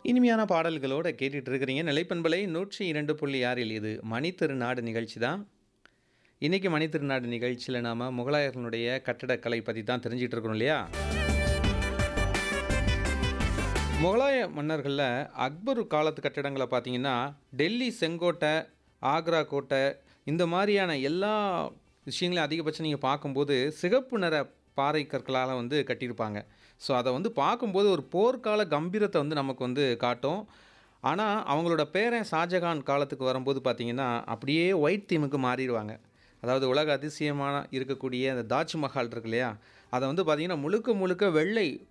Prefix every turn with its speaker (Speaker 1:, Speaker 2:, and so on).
Speaker 1: இனிமையான பாடல்களோட கேட்டுட்டு இருக்கிறீங்க நிலைப்பண்பலை நூற்றி இரண்டு புள்ளி ஆறில் இது மணி திருநாடு நிகழ்ச்சி தான் இன்றைக்கி மணி திருநாடு நிகழ்ச்சியில் நாம் முகலாயர்களுடைய கட்டடக்கலை பற்றி தான் தெரிஞ்சிட்டு இருக்கிறோம் இல்லையா முகலாய மன்னர்களில் அக்பர் காலத்து கட்டடங்களை பார்த்தீங்கன்னா டெல்லி செங்கோட்டை ஆக்ரா கோட்டை இந்த மாதிரியான எல்லா விஷயங்களையும் அதிகபட்சம் நீங்கள் பார்க்கும்போது சிகப்பு நிற பாறை கற்களால் வந்து கட்டியிருப்பாங்க ஸோ அதை வந்து பார்க்கும்போது ஒரு போர்க்கால கம்பீரத்தை வந்து நமக்கு வந்து காட்டும் ஆனால் அவங்களோட பேரன் ஷாஜகான் காலத்துக்கு வரும்போது பார்த்தீங்கன்னா அப்படியே ஒயிட் தீமுக்கு மாறிடுவாங்க அதாவது உலக அதிசயமான இருக்கக்கூடிய அந்த தாஜ்மஹால் இருக்கு இல்லையா அதை வந்து பார்த்திங்கன்னா முழுக்க முழுக்க வெள்ளை